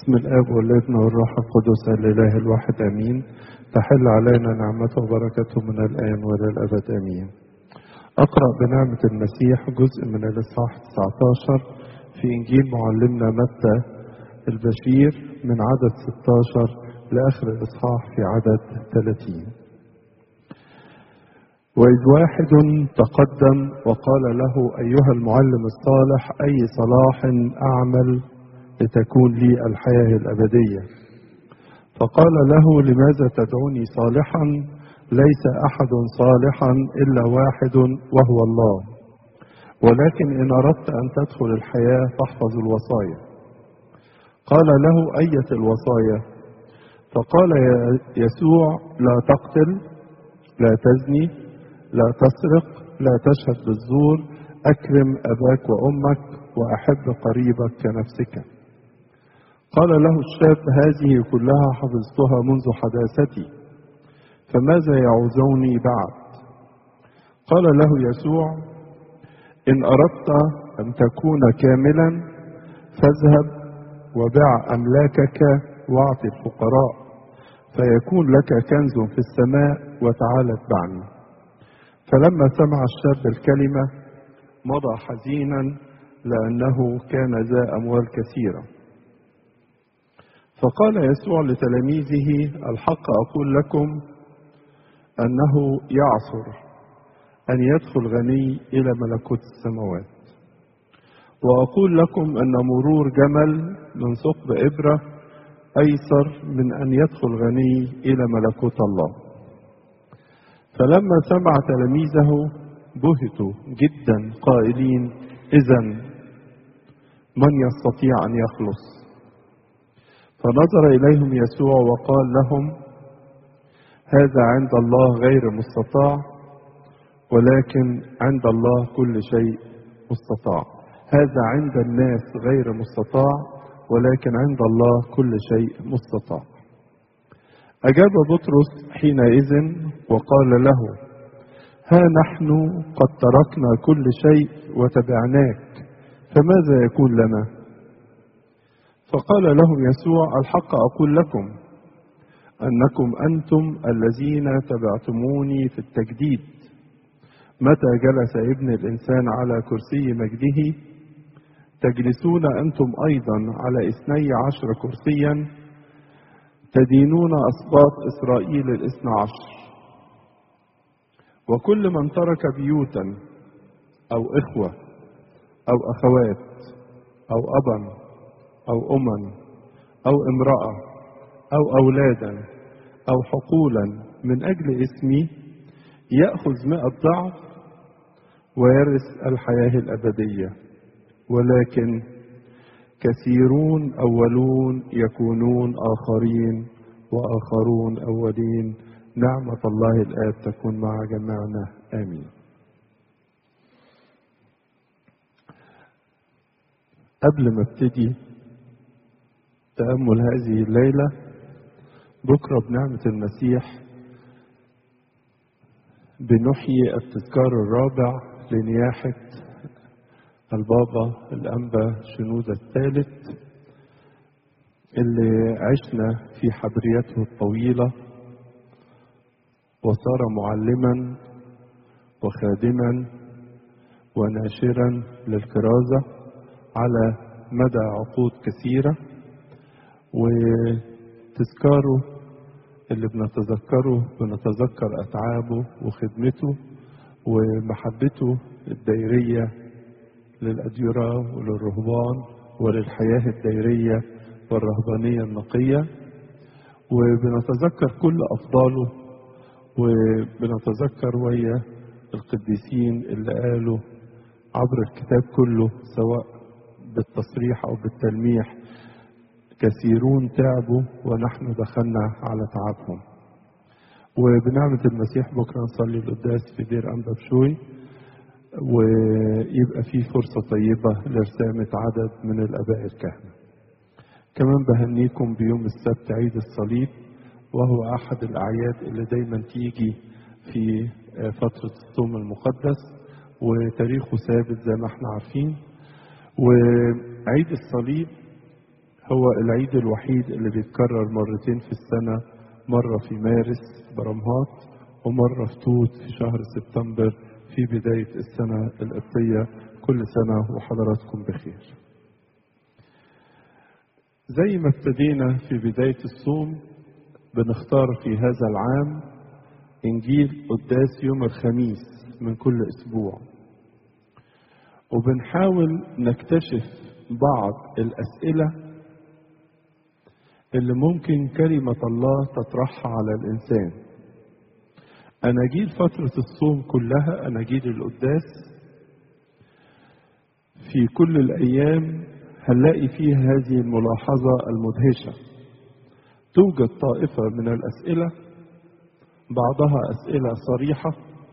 بسم الاب والابن والروح القدس الاله الواحد امين تحل علينا نعمته وبركته من الان والى الابد امين اقرا بنعمه المسيح جزء من الاصحاح 19 في انجيل معلمنا متى البشير من عدد 16 لاخر الاصحاح في عدد 30 وإذ واحد تقدم وقال له أيها المعلم الصالح أي صلاح أعمل لتكون لي الحياة الأبدية فقال له لماذا تدعوني صالحا ليس أحد صالحا إلا واحد وهو الله ولكن إن أردت أن تدخل الحياة فاحفظ الوصايا قال له أية الوصايا فقال يسوع لا تقتل لا تزني لا تسرق لا تشهد بالزور أكرم أباك وأمك وأحب قريبك كنفسك قال له الشاب هذه كلها حفظتها منذ حداثتي فماذا يعوزوني بعد قال له يسوع إن أردت أن تكون كاملا فاذهب وبع أملاكك واعط الفقراء فيكون لك كنز في السماء وتعال اتبعني فلما سمع الشاب الكلمة مضى حزينا لأنه كان ذا أموال كثيرة فقال يسوع لتلاميذه الحق أقول لكم أنه يعصر أن يدخل غني إلى ملكوت السماوات وأقول لكم أن مرور جمل من ثقب إبرة أيسر من أن يدخل غني إلى ملكوت الله فلما سمع تلاميذه بهتوا جدا قائلين اذا من يستطيع ان يخلص فنظر اليهم يسوع وقال لهم هذا عند الله غير مستطاع ولكن عند الله كل شيء مستطاع هذا عند الناس غير مستطاع ولكن عند الله كل شيء مستطاع أجاب بطرس حينئذ وقال له ها نحن قد تركنا كل شيء وتبعناك فماذا يكون لنا فقال لهم يسوع الحق أقول لكم أنكم أنتم الذين تبعتموني في التجديد متى جلس ابن الإنسان على كرسي مجده تجلسون أنتم أيضا على اثني عشر كرسيا تدينون أسباط إسرائيل الاثنى عشر وكل من ترك بيوتا أو إخوة أو أخوات أو أبا أو أما أو امرأة أو أولادا أو حقولا من أجل اسمي يأخذ مئة ضعف ويرث الحياة الأبدية ولكن كثيرون أولون يكونون آخرين وآخرون أولين نعمة الله الآب تكون مع جميعنا آمين قبل ما ابتدي تأمل هذه الليلة بكرة بنعمة المسيح بنحيي التذكار الرابع لنياحة البابا الأنبا شنودة الثالث اللي عشنا في حبريته الطويلة وصار معلما وخادما وناشرا للكرازة على مدى عقود كثيرة وتذكاره اللي بنتذكره بنتذكر أتعابه وخدمته ومحبته الدائرية للأديرة وللرهبان وللحياة الدائرية والرهبانية النقية وبنتذكر كل أفضاله وبنتذكر ويا القديسين اللي قالوا عبر الكتاب كله سواء بالتصريح أو بالتلميح كثيرون تعبوا ونحن دخلنا على تعبهم وبنعمة المسيح بكرة نصلي القداس في دير أنبا بشوي ويبقى في فرصة طيبة لرسامة عدد من الآباء الكهنة كمان بهنيكم بيوم السبت عيد الصليب وهو أحد الأعياد اللي دايما تيجي في فترة الصوم المقدس وتاريخه ثابت زي ما احنا عارفين وعيد الصليب هو العيد الوحيد اللي بيتكرر مرتين في السنة مرة في مارس برمهات ومرة في توت في شهر سبتمبر في بداية السنة القبطية كل سنة وحضراتكم بخير زي ما ابتدينا في بداية الصوم بنختار في هذا العام إنجيل قداس يوم الخميس من كل أسبوع وبنحاول نكتشف بعض الأسئلة اللي ممكن كلمة الله تطرحها على الإنسان أناجيل فترة الصوم كلها أناجيل القداس في كل الأيام هنلاقي فيها هذه الملاحظة المدهشة توجد طائفة من الأسئلة بعضها أسئلة صريحة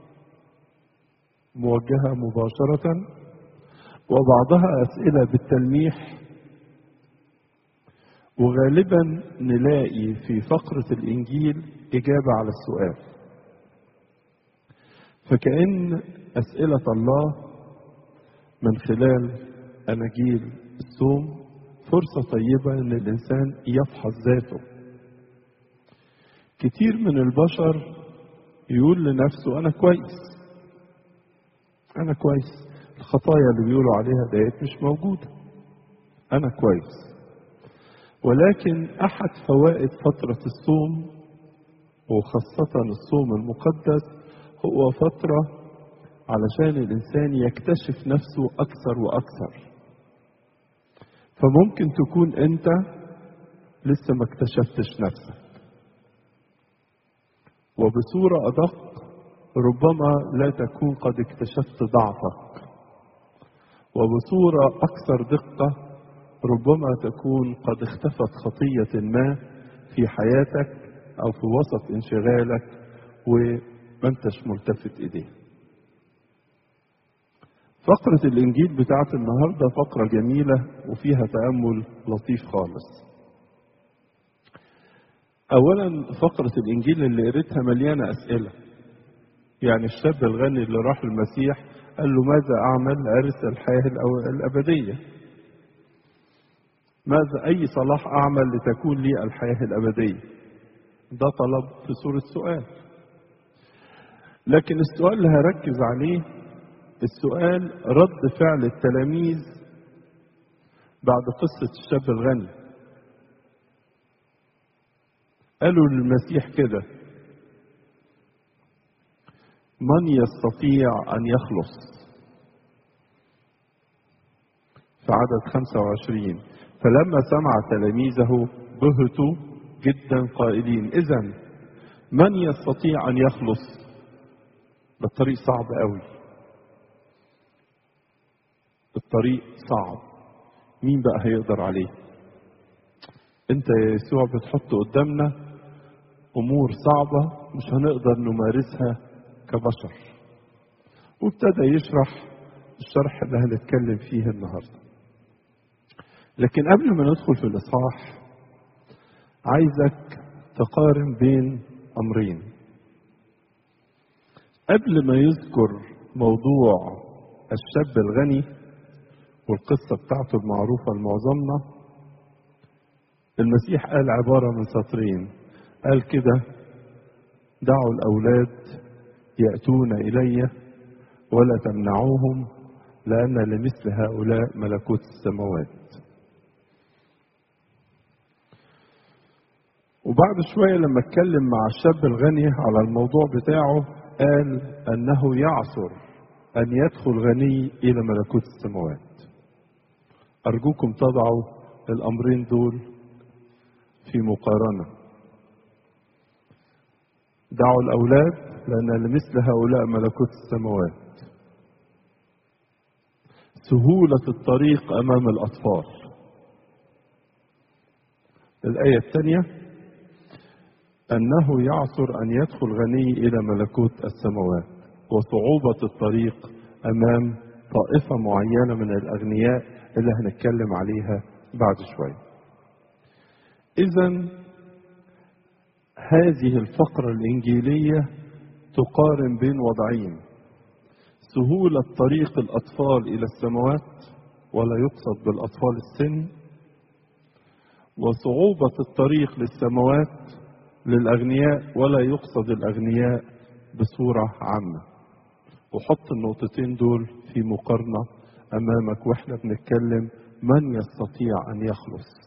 موجهة مباشرة وبعضها أسئلة بالتلميح وغالبا نلاقي في فقرة الإنجيل إجابة على السؤال فكأن أسئلة الله من خلال أناجيل الصوم فرصة طيبة إن الإنسان يفحص ذاته كتير من البشر يقول لنفسه أنا كويس أنا كويس الخطايا اللي بيقولوا عليها ديت مش موجودة أنا كويس ولكن أحد فوائد فترة الصوم وخاصة الصوم المقدس هو فترة علشان الإنسان يكتشف نفسه أكثر وأكثر فممكن تكون أنت لسه ما اكتشفتش نفسك وبصورة أدق ربما لا تكون قد اكتشفت ضعفك وبصورة أكثر دقة ربما تكون قد اختفت خطية ما في حياتك أو في وسط انشغالك وما انتش ملتفت إليه فقرة الإنجيل بتاعت النهاردة فقرة جميلة وفيها تأمل لطيف خالص أولا فقرة الإنجيل اللي قريتها مليانة أسئلة يعني الشاب الغني اللي راح المسيح قال له ماذا أعمل أرث الحياة الأبدية ماذا أي صلاح أعمل لتكون لي الحياة الأبدية ده طلب في صورة سؤال لكن السؤال اللي هركز عليه السؤال رد فعل التلاميذ بعد قصة الشاب الغني قالوا للمسيح كده من يستطيع أن يخلص في عدد 25 فلما سمع تلاميذه بهتوا جدا قائلين إذا من يستطيع أن يخلص ده الطريق صعب قوي الطريق صعب مين بقى هيقدر عليه انت يا يسوع بتحط قدامنا امور صعبه مش هنقدر نمارسها كبشر وابتدى يشرح الشرح اللي هنتكلم فيه النهارده لكن قبل ما ندخل في الاصحاح عايزك تقارن بين امرين قبل ما يذكر موضوع الشاب الغني والقصة بتاعته المعروفة لمعظمنا المسيح قال عبارة من سطرين قال كده دعوا الأولاد يأتون إلي ولا تمنعوهم لأن لمثل هؤلاء ملكوت السماوات وبعد شوية لما اتكلم مع الشاب الغني على الموضوع بتاعه قال أنه يعثر أن يدخل غني إلى ملكوت السماوات أرجوكم تضعوا الأمرين دول في مقارنة دعوا الأولاد لأن لمثل هؤلاء ملكوت السماوات سهولة الطريق أمام الأطفال الآية الثانية أنه يعثر أن يدخل غني إلى ملكوت السماوات وصعوبة الطريق أمام طائفة معينة من الأغنياء اللي هنتكلم عليها بعد شوية إذا هذه الفقرة الإنجيلية تقارن بين وضعين سهولة طريق الأطفال إلى السماوات ولا يقصد بالأطفال السن وصعوبة الطريق للسماوات للأغنياء ولا يقصد الأغنياء بصورة عامة وحط النقطتين دول في مقارنة أمامك وإحنا بنتكلم من يستطيع أن يخلص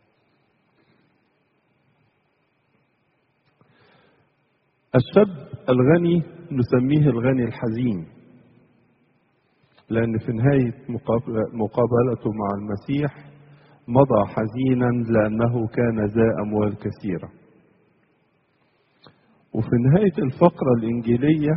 الشاب الغني نسميه الغني الحزين لأن في نهاية مقابلته مع المسيح مضى حزينا لأنه كان ذا أموال كثيرة وفي نهاية الفقرة الإنجيلية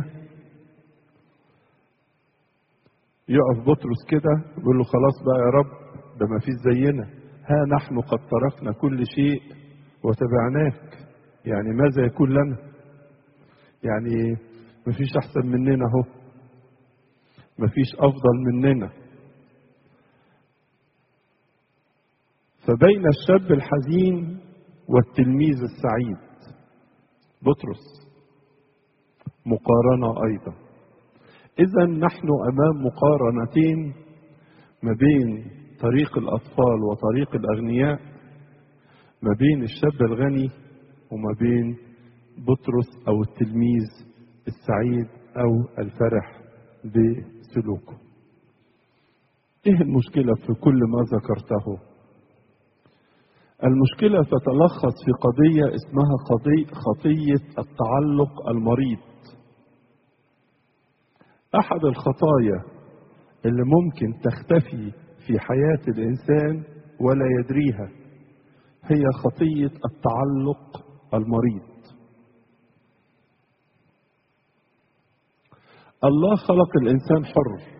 يقف بطرس كده يقول له خلاص بقى يا رب ده ما فيش زينا ها نحن قد تركنا كل شيء وتبعناك يعني ماذا يكون لنا يعني ما فيش أحسن مننا أهو ما فيش أفضل مننا فبين الشاب الحزين والتلميذ السعيد بطرس مقارنة أيضا إذا نحن أمام مقارنتين ما بين طريق الأطفال وطريق الأغنياء ما بين الشاب الغني وما بين بطرس أو التلميذ السعيد أو الفرح بسلوكه إيه المشكلة في كل ما ذكرته المشكلة تتلخص في قضية اسمها قضية خطية التعلق المريض أحد الخطايا اللي ممكن تختفي في حياة الإنسان ولا يدريها هي خطية التعلق المريض الله خلق الإنسان حر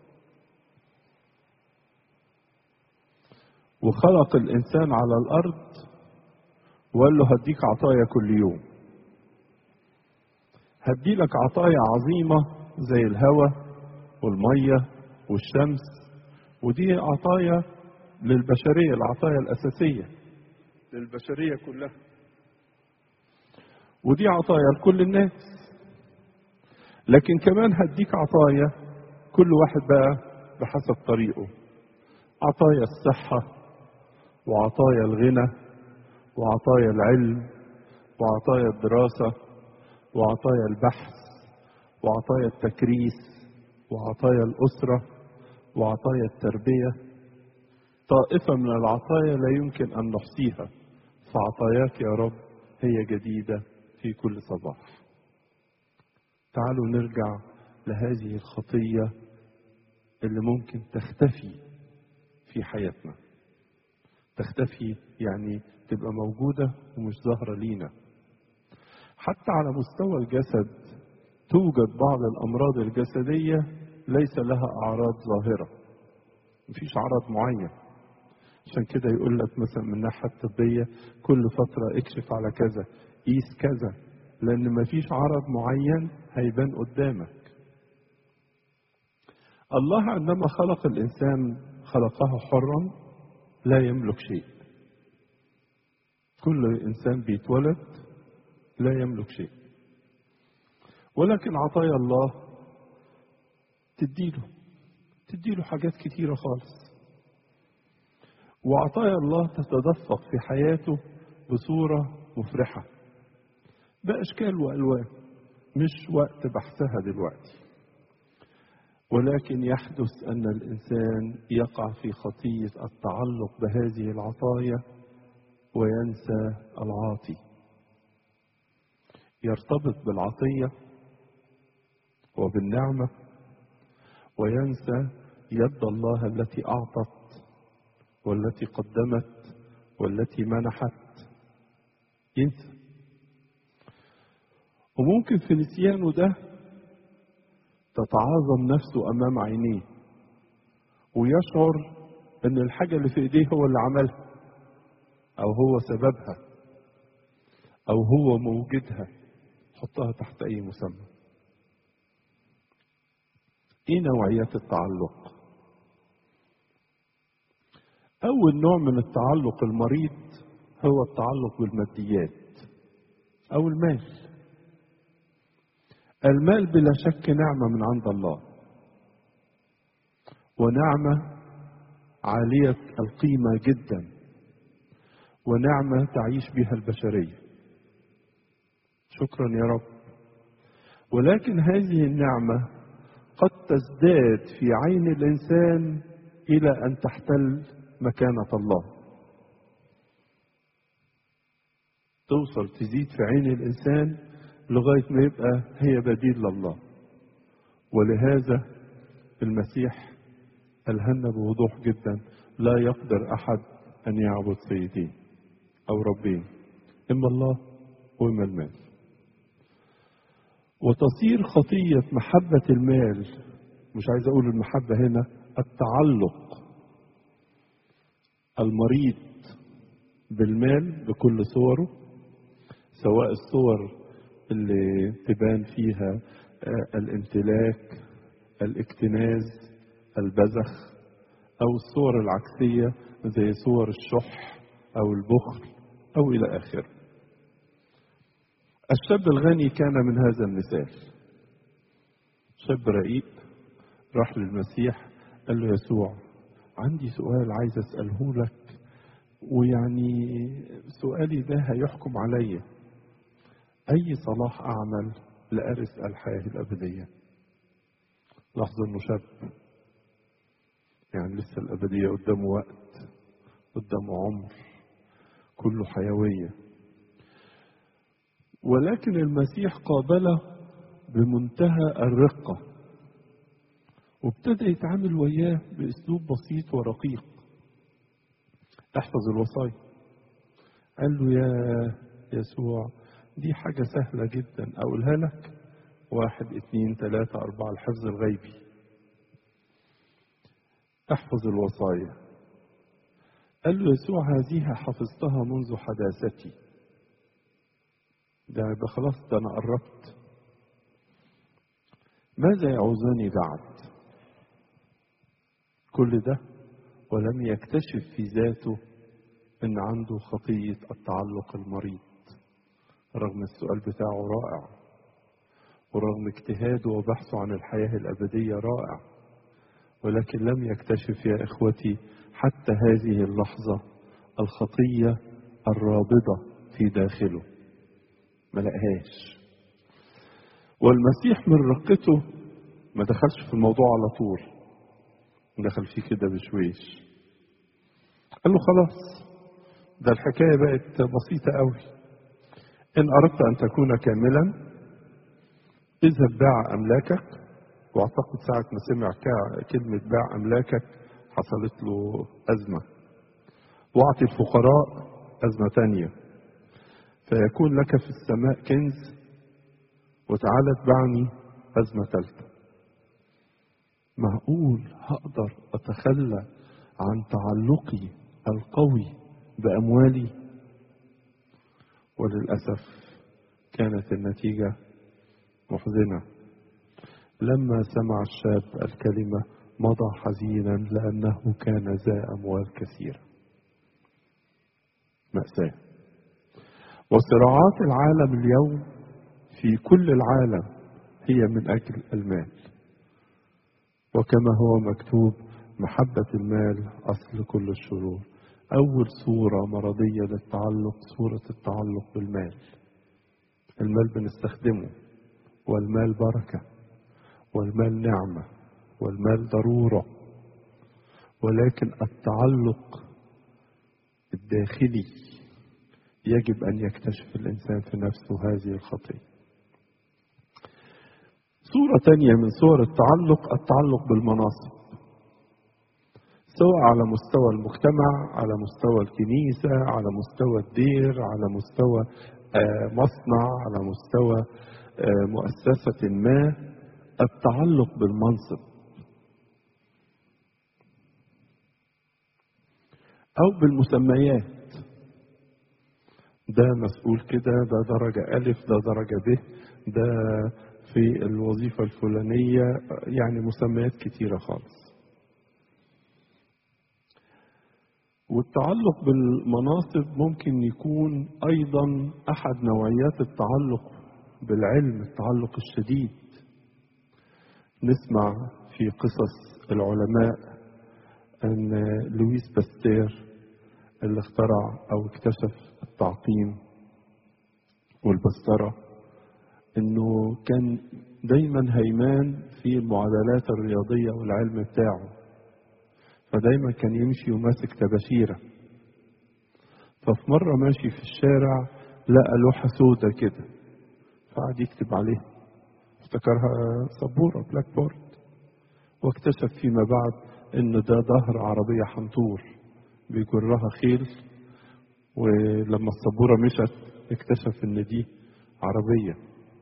وخلق الإنسان على الأرض وقال له هديك عطايا كل يوم هديلك عطايا عظيمة زي الهواء والمية والشمس ودي عطايا للبشرية العطايا الأساسية للبشرية كلها ودي عطايا لكل الناس لكن كمان هديك عطايا كل واحد بقى بحسب طريقه عطايا الصحة وعطايا الغنى وعطايا العلم وعطايا الدراسة وعطايا البحث وعطايا التكريس وعطايا الأسرة وعطايا التربية طائفة من العطايا لا يمكن أن نحصيها فعطاياك يا رب هي جديدة في كل صباح تعالوا نرجع لهذه الخطية اللي ممكن تختفي في حياتنا تختفي يعني تبقى موجودة ومش ظاهرة لينا حتى على مستوى الجسد توجد بعض الأمراض الجسدية ليس لها أعراض ظاهرة مفيش عرض معين عشان كده يقول لك مثلا من الناحية الطبية كل فترة اكشف على كذا قيس كذا لأن مفيش عرض معين هيبان قدامك الله عندما خلق الإنسان خلقه حرا لا يملك شيء كل إنسان بيتولد لا يملك شيء ولكن عطايا الله تديله تديله حاجات كتيرة خالص وعطايا الله تتدفق في حياته بصورة مفرحة بأشكال وألوان مش وقت بحثها دلوقتي ولكن يحدث أن الإنسان يقع في خطية التعلق بهذه العطايا وينسى العاطي يرتبط بالعطية وبالنعمة وينسى يد الله التي أعطت والتي قدمت والتي منحت ينسى وممكن في نسيانه ده تتعاظم نفسه امام عينيه ويشعر ان الحاجه اللي في ايديه هو اللي عملها او هو سببها او هو موجدها حطها تحت اي مسمى ايه نوعيات التعلق اول نوع من التعلق المريض هو التعلق بالماديات او المال المال بلا شك نعمة من عند الله ونعمة عالية القيمة جدا ونعمة تعيش بها البشرية شكرا يا رب ولكن هذه النعمة قد تزداد في عين الإنسان إلى أن تحتل مكانة الله توصل تزيد في عين الإنسان لغاية ما يبقى هي بديل لله ولهذا المسيح ألهمنا بوضوح جدا لا يقدر أحد أن يعبد سيدين أو ربين إما الله وإما المال وتصير خطية محبة المال مش عايز أقول المحبة هنا التعلق المريض بالمال بكل صوره سواء الصور اللي تبان فيها الامتلاك الاكتناز البذخ او الصور العكسيه زي صور الشح او البخل او الى اخره الشاب الغني كان من هذا المثال شاب رقيق راح للمسيح قال له يسوع عندي سؤال عايز اساله لك ويعني سؤالي ده هيحكم عليا اي صلاح اعمل لارث الحياه الابديه لاحظوا انه شاب يعني لسه الابديه قدامه وقت قدامه عمر كله حيويه ولكن المسيح قابله بمنتهى الرقه وابتدى يتعامل وياه باسلوب بسيط ورقيق احفظ الوصايا قال له يا يسوع دي حاجة سهلة جدا أقولها لك واحد اتنين تلاتة أربعة الحفظ الغيبي احفظ الوصايا قال له يسوع هذه حفظتها منذ حداثتي ده يبقى خلاص ده أنا قربت ماذا يعوزني بعد كل ده ولم يكتشف في ذاته ان عنده خطيه التعلق المريض رغم السؤال بتاعه رائع ورغم اجتهاده وبحثه عن الحياه الابديه رائع ولكن لم يكتشف يا اخوتي حتى هذه اللحظه الخطيه الرابضه في داخله ما لقاهاش والمسيح من رقته ما دخلش في الموضوع على طول دخل فيه كده بشويش قال له خلاص ده الحكايه بقت بسيطه قوي ان اردت ان تكون كاملا اذهب باع املاكك واعتقد ساعه ما سمع كلمه باع املاكك حصلت له ازمه واعطي الفقراء ازمه تانية فيكون لك في السماء كنز وتعالى اتبعني ازمه ثالثه معقول هقدر اتخلى عن تعلقي القوي باموالي وللاسف كانت النتيجه محزنه لما سمع الشاب الكلمه مضى حزينا لانه كان ذا اموال كثيره ماساه وصراعات العالم اليوم في كل العالم هي من اجل المال وكما هو مكتوب محبة المال أصل كل الشرور أول صورة مرضية للتعلق صورة التعلق بالمال المال بنستخدمه والمال بركة والمال نعمة والمال ضرورة ولكن التعلق الداخلي يجب أن يكتشف الإنسان في نفسه هذه الخطية صورة تانية من صور التعلق التعلق بالمناصب سواء على مستوى المجتمع على مستوى الكنيسة على مستوى الدير على مستوى مصنع على مستوى مؤسسة ما التعلق بالمنصب أو بالمسميات ده مسؤول كده ده درجة ألف ده درجة ب ده في الوظيفة الفلانية يعني مسميات كتيرة خالص والتعلق بالمناصب ممكن يكون أيضا أحد نوعيات التعلق بالعلم التعلق الشديد نسمع في قصص العلماء أن لويس باستير اللي اخترع أو اكتشف التعقيم والبسترة إنه كان دايما هيمان في المعادلات الرياضية والعلم بتاعه فدايما كان يمشي وماسك تباشيرة ففي مرة ماشي في الشارع لقى لوحة سودة كده فقعد يكتب عليها افتكرها سبورة بلاك بورد واكتشف فيما بعد ان ده ظهر عربية حنطور بيجرها خيل ولما السبورة مشت اكتشف ان دي عربية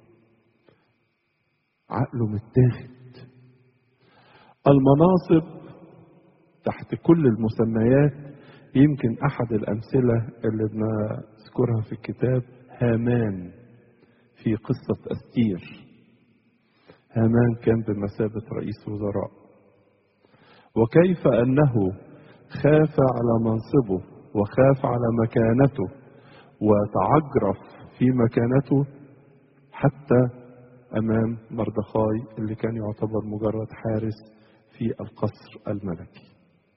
عقله متاخد المناصب تحت كل المسميات يمكن احد الامثله اللي بنذكرها في الكتاب هامان في قصه استير هامان كان بمثابه رئيس وزراء وكيف انه خاف على منصبه وخاف على مكانته وتعجرف في مكانته حتى امام مردخاي اللي كان يعتبر مجرد حارس في القصر الملكي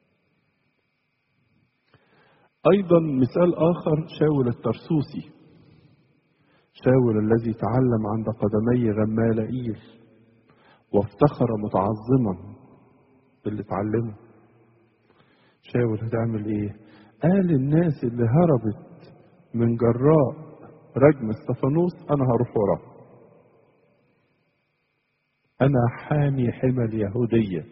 ايضا مثال اخر شاول الترسوسي شاول الذي تعلم عند قدمي غمالائيل وافتخر متعظما باللي اتعلمه شاول هتعمل ايه قال الناس اللي هربت من جراء رجم استفانوس انا هروح وراه انا حامي حمى اليهوديه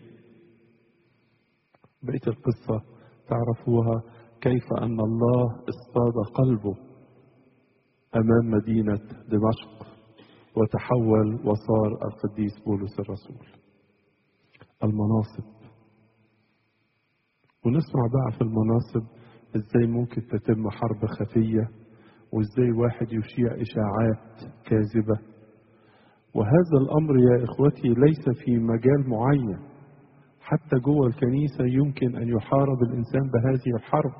بقيه القصه تعرفوها كيف ان الله اصطاد قلبه امام مدينه دمشق وتحول وصار القديس بولس الرسول المناصب ونسمع بقى في المناصب ازاي ممكن تتم حرب خفيه وازاي واحد يشيع اشاعات كاذبه وهذا الامر يا اخوتي ليس في مجال معين حتى جوه الكنيسه يمكن ان يحارب الانسان بهذه الحرب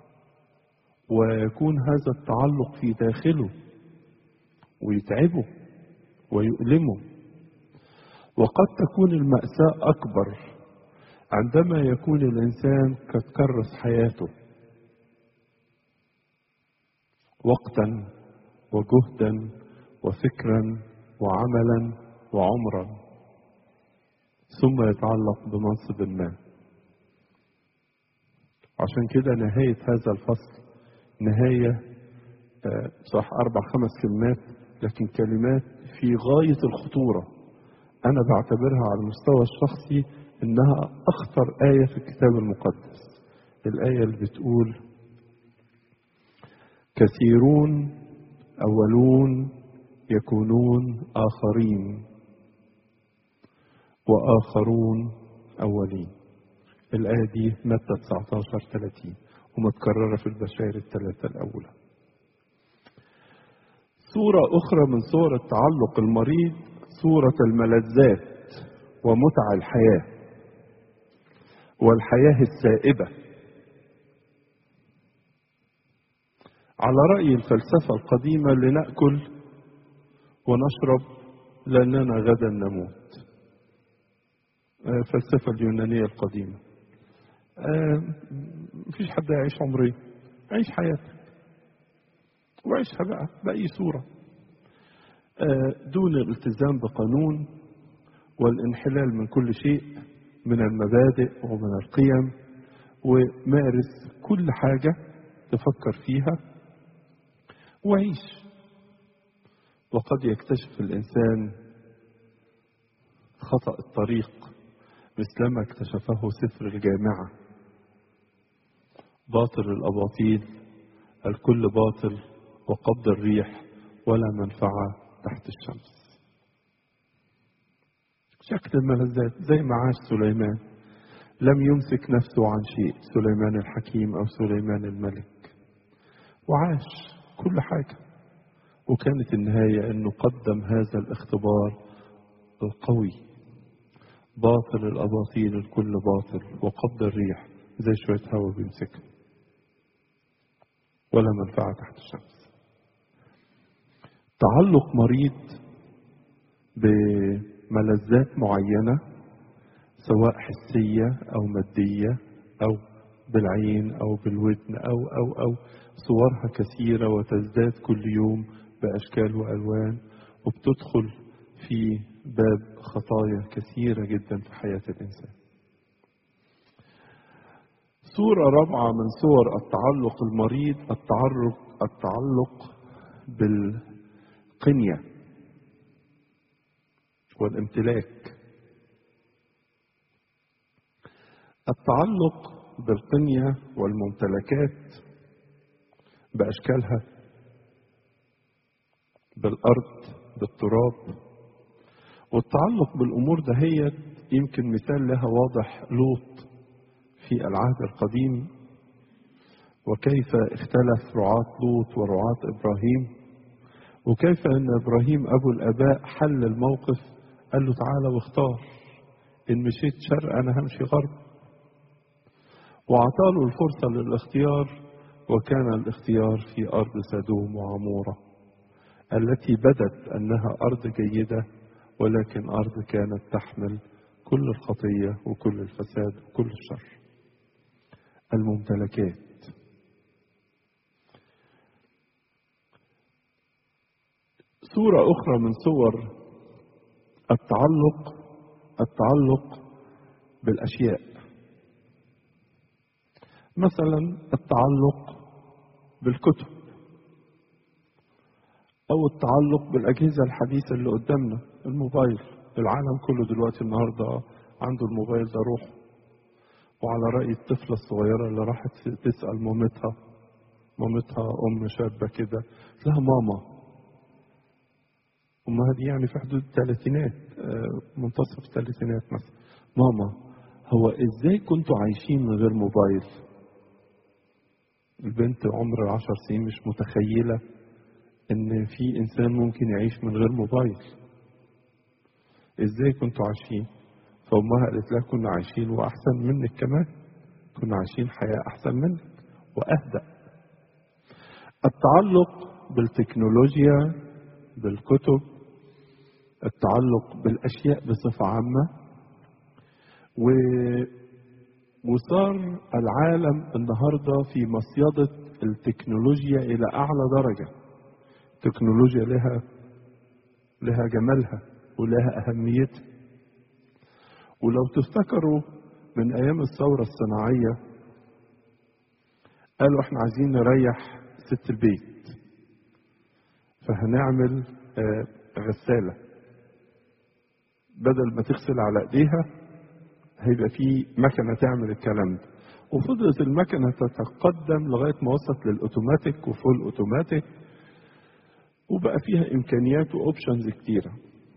ويكون هذا التعلق في داخله ويتعبه ويؤلمه وقد تكون المأساة أكبر عندما يكون الإنسان قد كرس حياته وقتا وجهدا وفكرا وعملا وعمرا ثم يتعلق بمنصب ما عشان كده نهاية هذا الفصل نهاية صح أربع خمس كلمات لكن كلمات في غاية الخطورة أنا بعتبرها على المستوى الشخصي إنها أخطر آية في الكتاب المقدس الآية اللي بتقول كثيرون أولون يكونون آخرين وآخرون أولين الآية دي متى 19 30 ومتكررة في البشائر الثلاثة الأولى صورة أخرى من صور التعلق المريض صورة الملذات ومتع الحياة والحياة السائبة على رأي الفلسفة القديمة لنأكل ونشرب لأننا غدا نموت الفلسفة اليونانية القديمة مفيش حد يعيش عمرين عيش حياتك وعيشها بقى بأي صورة دون الالتزام بقانون والانحلال من كل شيء من المبادئ ومن القيم ومارس كل حاجة تفكر فيها وعيش وقد يكتشف الإنسان خطأ الطريق مثلما اكتشفه سفر الجامعة باطل الأباطيل الكل باطل وقبض الريح ولا منفعة تحت الشمس شكل الملذات زي ما عاش سليمان لم يمسك نفسه عن شيء سليمان الحكيم أو سليمان الملك وعاش كل حاجة وكانت النهاية أنه قدم هذا الاختبار القوي باطل الأباطيل الكل باطل وقبض الريح زي شوية هوا بيمسكها ولا منفعة تحت الشمس تعلق مريض بملذات معينة سواء حسية أو مادية أو بالعين أو بالودن أو أو أو صورها كثيرة وتزداد كل يوم بأشكال وألوان وبتدخل في باب خطايا كثيرة جدا في حياة الإنسان صورة رابعة من صور التعلق المريض التعلق التعلق بالقنية والامتلاك التعلق بالقنية والممتلكات بأشكالها بالأرض بالتراب والتعلق بالأمور دهيت يمكن مثال لها واضح لوط في العهد القديم وكيف اختلف رعاة لوط ورعاة إبراهيم وكيف أن إبراهيم أبو الآباء حل الموقف قال له تعالى واختار إن مشيت شرق أنا همشي غرب وأعطاله الفرصة للاختيار وكان الاختيار في أرض سدوم وعمورة التي بدت أنها أرض جيدة ولكن أرض كانت تحمل كل الخطية وكل الفساد وكل الشر الممتلكات صورة أخرى من صور التعلق التعلق بالأشياء مثلا التعلق بالكتب أو التعلق بالأجهزة الحديثة اللي قدامنا الموبايل العالم كله دلوقتي النهاردة عنده الموبايل ده روح وعلى رأي الطفلة الصغيرة اللي راحت تسأل مامتها مامتها أم شابة كده لها ماما أمها دي يعني في حدود الثلاثينات منتصف الثلاثينات مثلا ماما هو إزاي كنتوا عايشين من غير موبايل البنت عمر العشر سنين مش متخيلة إن في إنسان ممكن يعيش من غير موبايل إزاي كنتوا عايشين فأمها قالت لها كنا عايشين وأحسن منك كمان كنا عايشين حياة أحسن منك وأهدأ التعلق بالتكنولوجيا بالكتب التعلق بالأشياء بصفة عامة و وصار العالم النهارده في مصيدة التكنولوجيا إلى أعلى درجة التكنولوجيا لها لها جمالها ولها أهميتها ولو تفتكروا من أيام الثورة الصناعية قالوا احنا عايزين نريح ست البيت فهنعمل غسالة بدل ما تغسل على ايديها هيبقى في مكنة تعمل الكلام ده وفضلت المكنة تتقدم لغاية ما وصلت للأوتوماتيك وفول أوتوماتيك وبقى فيها إمكانيات وأوبشنز كتيرة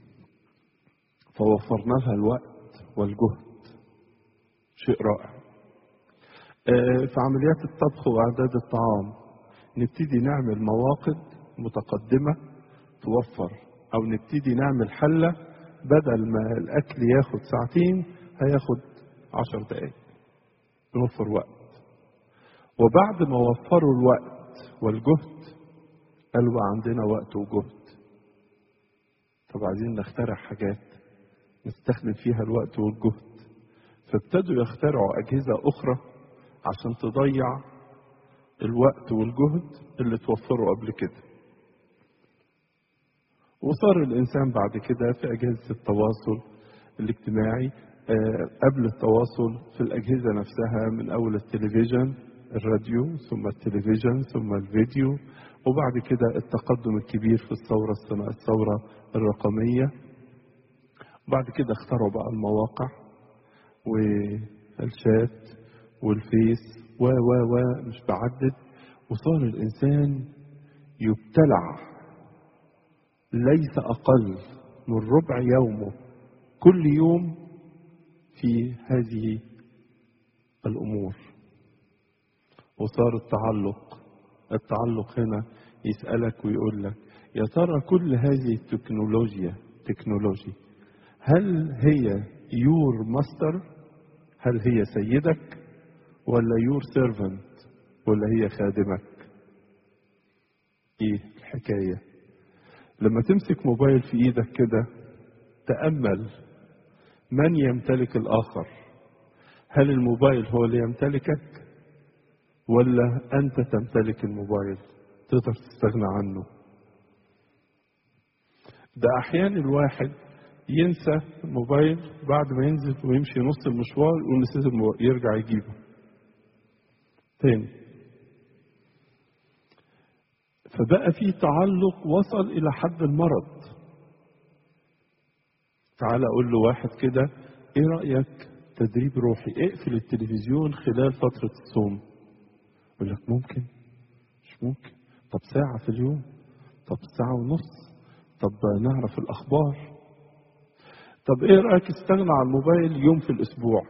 فوفرنا لها الوقت والجهد شيء رائع في عمليات الطبخ وإعداد الطعام نبتدي نعمل مواقد متقدمة توفر أو نبتدي نعمل حلة بدل ما الأكل ياخد ساعتين هياخد عشر دقايق نوفر وقت وبعد ما وفروا الوقت والجهد قالوا بقى عندنا وقت وجهد طب عايزين نخترع حاجات نستخدم فيها الوقت والجهد فابتدوا يخترعوا أجهزة أخرى عشان تضيع الوقت والجهد اللي توفروا قبل كده وصار الإنسان بعد كده في أجهزة التواصل الاجتماعي قبل التواصل في الأجهزة نفسها من أول التلفزيون الراديو ثم التلفزيون ثم الفيديو وبعد كده التقدم الكبير في الثورة الصناعية الثورة الرقمية وبعد كده اخترعوا بقى المواقع والشات والفيس و و و مش بعدد وصار الإنسان يبتلع ليس أقل من ربع يومه كل يوم في هذه الأمور وصار التعلق التعلق هنا يسألك ويقول لك يا ترى كل هذه التكنولوجيا تكنولوجي هل هي يور ماستر هل هي سيدك ولا يور سيرفنت ولا هي خادمك ايه الحكايه لما تمسك موبايل في ايدك كده تامل من يمتلك الاخر هل الموبايل هو اللي يمتلكك ولا أنت تمتلك الموبايل تقدر تستغنى عنه ده أحيانا الواحد ينسى الموبايل بعد ما ينزل ويمشي نص المشوار يقول نسيت الموبايل يرجع يجيبه تاني فبقى في تعلق وصل إلى حد المرض تعال أقول له واحد كده إيه رأيك تدريب روحي اقفل التلفزيون خلال فترة الصوم يقول لك ممكن مش ممكن طب ساعة في اليوم طب ساعة ونص طب نعرف الأخبار طب ايه رأيك استغنى عن الموبايل يوم في الأسبوع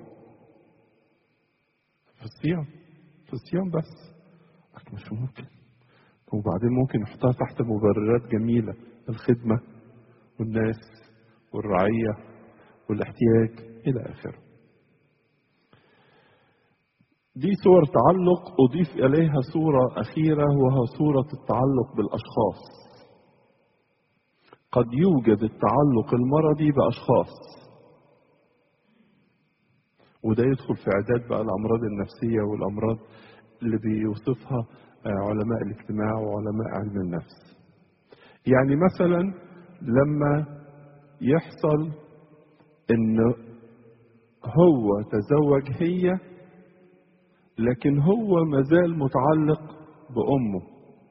في الصيام في الصيام بس لكن مش ممكن وبعدين ممكن يحطها تحت مبررات جميلة الخدمة والناس والرعية والاحتياج إلى آخره دي صور تعلق أضيف إليها صورة أخيرة وهي صورة التعلق بالأشخاص قد يوجد التعلق المرضي بأشخاص وده يدخل في عداد بقى الأمراض النفسية والأمراض اللي بيوصفها علماء الاجتماع وعلماء علم النفس يعني مثلا لما يحصل ان هو تزوج هي لكن هو مازال متعلق بأمه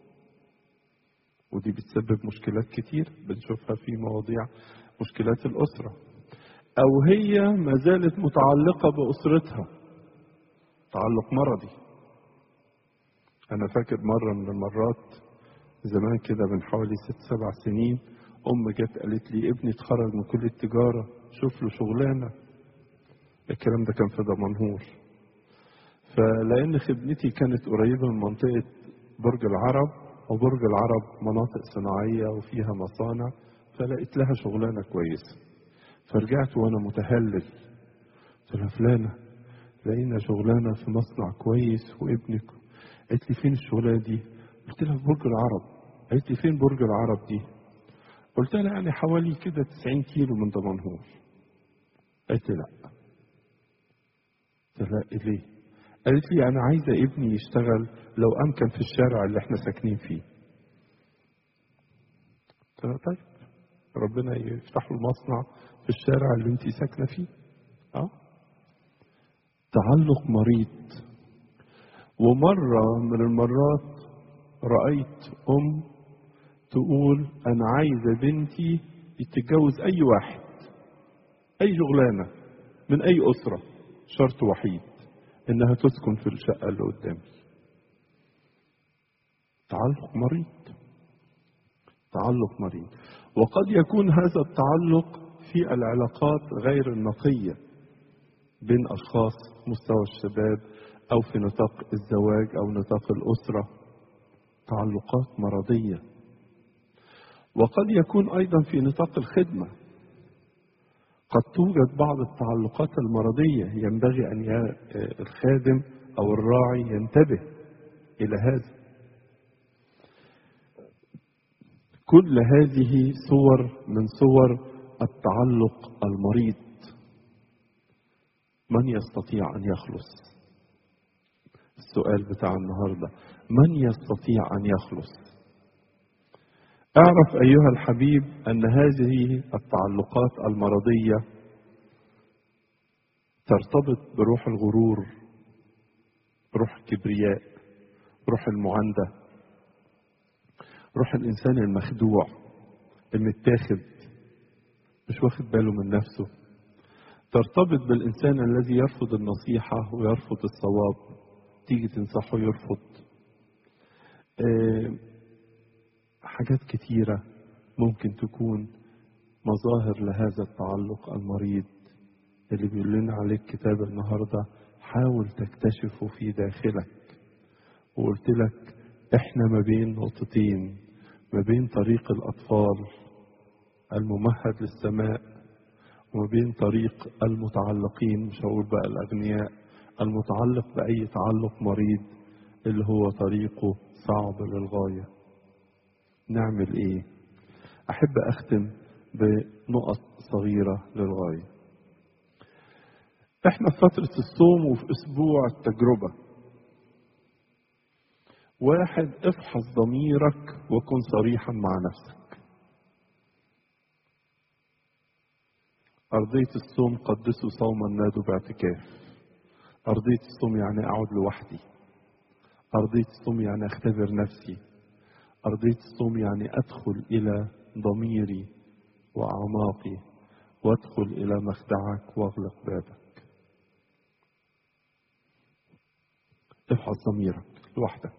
ودي بتسبب مشكلات كتير بنشوفها في مواضيع مشكلات الأسرة أو هي ما زالت متعلقة بأسرتها تعلق مرضي أنا فاكر مرة من المرات زمان كده من حوالي ست سبع سنين أم جت قالت لي ابني اتخرج من كلية التجارة شوف له شغلانة الكلام ده كان في دمنهور فلأن خدمتي كانت قريبة من منطقة برج العرب وبرج العرب مناطق صناعية وفيها مصانع فلقيت لها شغلانة كويسة فرجعت وأنا متهلل قلت لها فلانة لقينا شغلانة في مصنع كويس وابنك قالت لي فين الشغلانة دي؟ قلت لها في برج العرب قالت لي فين برج العرب دي؟ قلت لها يعني حوالي كده 90 كيلو من دمنهور قالت لي لا قلت لها ليه؟ قالت لي انا عايزه ابني يشتغل لو امكن في الشارع اللي احنا ساكنين فيه قلت لها طيب ربنا يفتح له مصنع في الشارع اللي انت ساكنه فيه اه تعلق مريض ومره من المرات رايت ام تقول انا عايزه بنتي تتجوز اي واحد اي شغلانه من اي اسره شرط وحيد انها تسكن في الشقه اللي قدامي تعلق مريض تعلق مريض وقد يكون هذا التعلق في العلاقات غير النقيه بين اشخاص مستوى الشباب او في نطاق الزواج او نطاق الاسره تعلقات مرضيه وقد يكون ايضا في نطاق الخدمه قد توجد بعض التعلقات المرضيه ينبغي ان الخادم او الراعي ينتبه الى هذا كل هذه صور من صور التعلق المريض من يستطيع ان يخلص السؤال بتاع النهارده من يستطيع ان يخلص اعرف ايها الحبيب ان هذه التعلقات المرضيه ترتبط بروح الغرور روح الكبرياء روح المعانده روح الانسان المخدوع المتاخد مش واخد باله من نفسه ترتبط بالانسان الذي يرفض النصيحه ويرفض الصواب تيجي تنصحه يرفض أه حاجات كتيرة ممكن تكون مظاهر لهذا التعلق المريض اللي بيقول لنا عليه الكتاب النهاردة حاول تكتشفه في داخلك وقلت لك احنا ما بين نقطتين ما بين طريق الأطفال الممهد للسماء وما بين طريق المتعلقين مش هقول بقى الأغنياء المتعلق بأي تعلق مريض اللي هو طريقه صعب للغايه نعمل ايه احب اختم بنقط صغيرة للغاية احنا في فترة الصوم وفي اسبوع التجربة واحد افحص ضميرك وكن صريحا مع نفسك أرضية الصوم قدسوا صوما نادوا باعتكاف أرضية الصوم يعني أقعد لوحدي أرضية الصوم يعني أختبر نفسي أرضية الصوم يعني أدخل إلى ضميري وأعماقي وأدخل إلى مخدعك وأغلق بابك افحص ضميرك لوحدك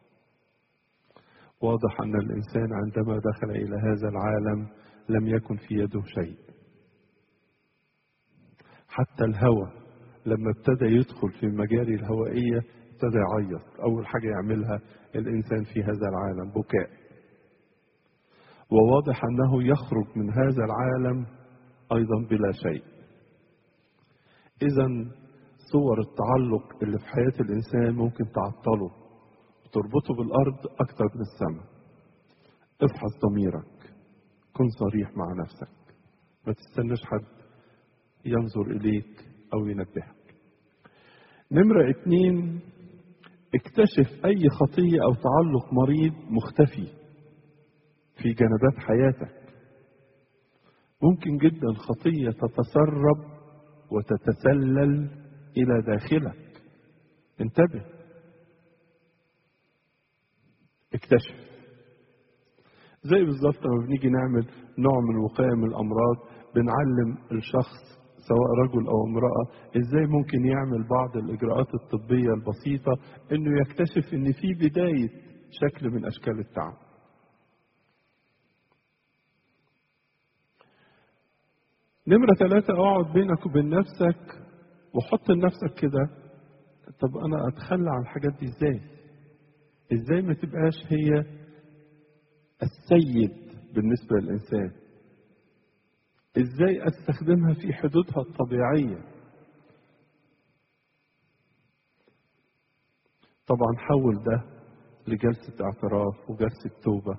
واضح أن الإنسان عندما دخل إلى هذا العالم لم يكن في يده شيء حتى الهوى لما ابتدى يدخل في المجاري الهوائية ابتدى يعيط أول حاجة يعملها الإنسان في هذا العالم بكاء وواضح أنه يخرج من هذا العالم أيضا بلا شيء إذا صور التعلق اللي في حياة الإنسان ممكن تعطله وتربطه بالأرض أكثر من السماء افحص ضميرك كن صريح مع نفسك ما تستناش حد ينظر إليك أو ينبهك نمرة اتنين اكتشف أي خطية أو تعلق مريض مختفي في جنبات حياتك ممكن جدا خطية تتسرب وتتسلل إلى داخلك انتبه اكتشف زي بالظبط لما بنيجي نعمل نوع من وقاية من الأمراض بنعلم الشخص سواء رجل أو امرأة إزاي ممكن يعمل بعض الإجراءات الطبية البسيطة إنه يكتشف إن في بداية شكل من أشكال التعب نمرة ثلاثة اقعد بينك وبين نفسك وحط لنفسك كده طب أنا أتخلى عن الحاجات دي إزاي؟ إزاي ما تبقاش هي السيد بالنسبة للإنسان؟ إزاي أستخدمها في حدودها الطبيعية؟ طبعا حول ده لجلسة اعتراف وجلسة توبة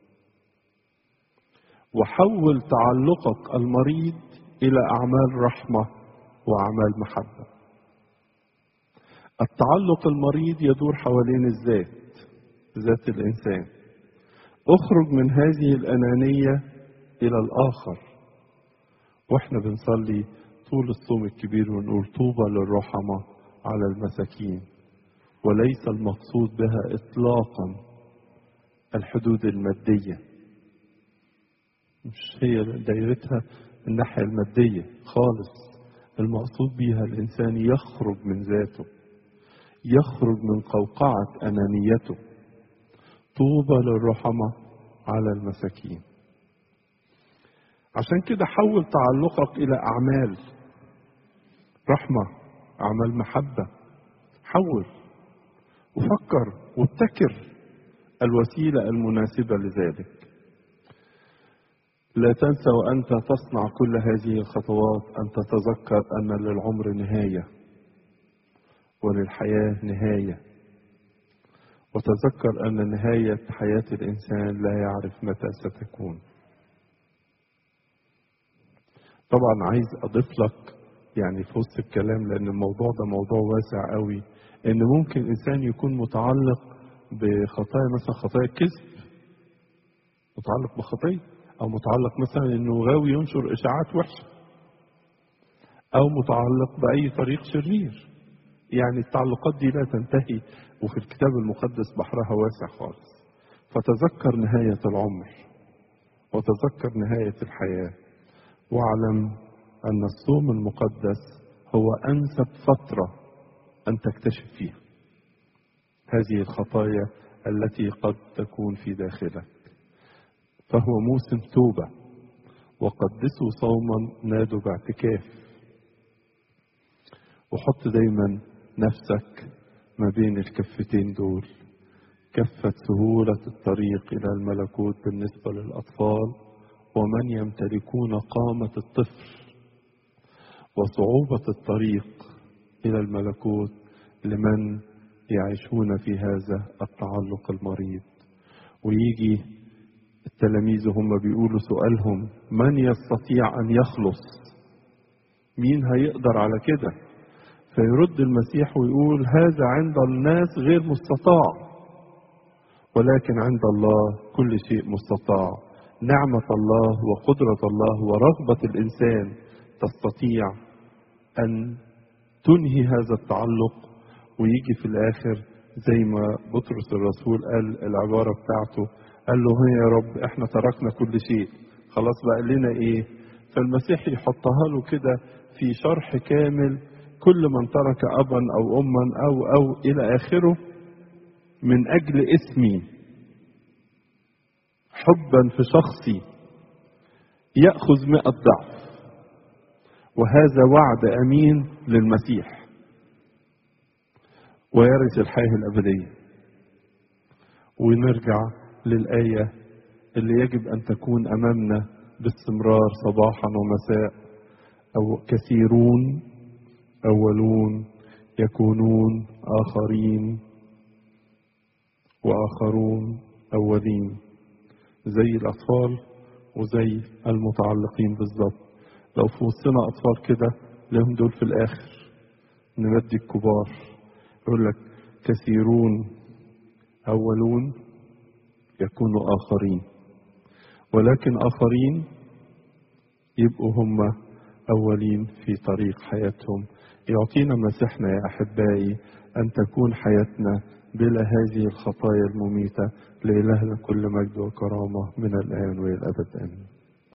وحول تعلقك المريض إلى أعمال رحمة وأعمال محبة التعلق المريض يدور حوالين الذات ذات الإنسان اخرج من هذه الأنانية إلى الآخر واحنا بنصلي طول الصوم الكبير ونقول طوبى للرحمة على المساكين وليس المقصود بها إطلاقا الحدود المادية مش هي دايرتها الناحية المادية خالص المقصود بها الإنسان يخرج من ذاته يخرج من قوقعة أنانيته طوبى للرحمة على المساكين عشان كده حول تعلقك إلى أعمال رحمة أعمال محبة حول وفكر وابتكر الوسيلة المناسبة لذلك لا تنسى وأنت تصنع كل هذه الخطوات أن تتذكر أن للعمر نهاية وللحياة نهاية وتذكر أن نهاية حياة الإنسان لا يعرف متى ستكون طبعا عايز أضيف لك يعني في وسط الكلام لأن الموضوع ده موضوع واسع قوي إن ممكن إنسان يكون متعلق بخطايا مثلا خطايا الكذب متعلق بخطية أو متعلق مثلا إنه غاوي ينشر إشاعات وحشة أو متعلق بأي طريق شرير يعني التعلقات دي لا تنتهي وفي الكتاب المقدس بحرها واسع خالص فتذكر نهاية العمر وتذكر نهاية الحياة واعلم أن الصوم المقدس هو أنسب فترة أن تكتشف فيها هذه الخطايا التي قد تكون في داخلك فهو موسم توبة وقدسوا صوما نادوا باعتكاف وحط دايما نفسك ما بين الكفتين دول كفة سهولة الطريق إلى الملكوت بالنسبة للأطفال ومن يمتلكون قامة الطفل وصعوبة الطريق إلى الملكوت لمن يعيشون في هذا التعلق المريض ويجي التلاميذ هم بيقولوا سؤالهم من يستطيع أن يخلص مين هيقدر على كده فيرد المسيح ويقول هذا عند الناس غير مستطاع ولكن عند الله كل شيء مستطاع نعمة الله وقدرة الله ورغبة الإنسان تستطيع أن تنهي هذا التعلق ويجي في الآخر زي ما بطرس الرسول قال العبارة بتاعته قال له هي يا رب احنا تركنا كل شيء خلاص بقى لنا ايه فالمسيح يحطها له كده في شرح كامل كل من ترك ابا او اما او او الى اخره من اجل اسمي حبا في شخصي ياخذ مئة ضعف وهذا وعد امين للمسيح ويرث الحياه الابديه ونرجع للايه اللي يجب ان تكون امامنا باستمرار صباحا ومساء او كثيرون اولون يكونون اخرين واخرون اولين زي الاطفال وزي المتعلقين بالظبط لو في وسطنا اطفال كده لهم دول في الاخر نمدي الكبار يقول لك كثيرون اولون يكونوا اخرين ولكن اخرين يبقوا هم اولين في طريق حياتهم يعطينا مسيحنا يا احبائي ان تكون حياتنا بلا هذه الخطايا المميته لالهنا كل مجد وكرامه من الان والى الابد امين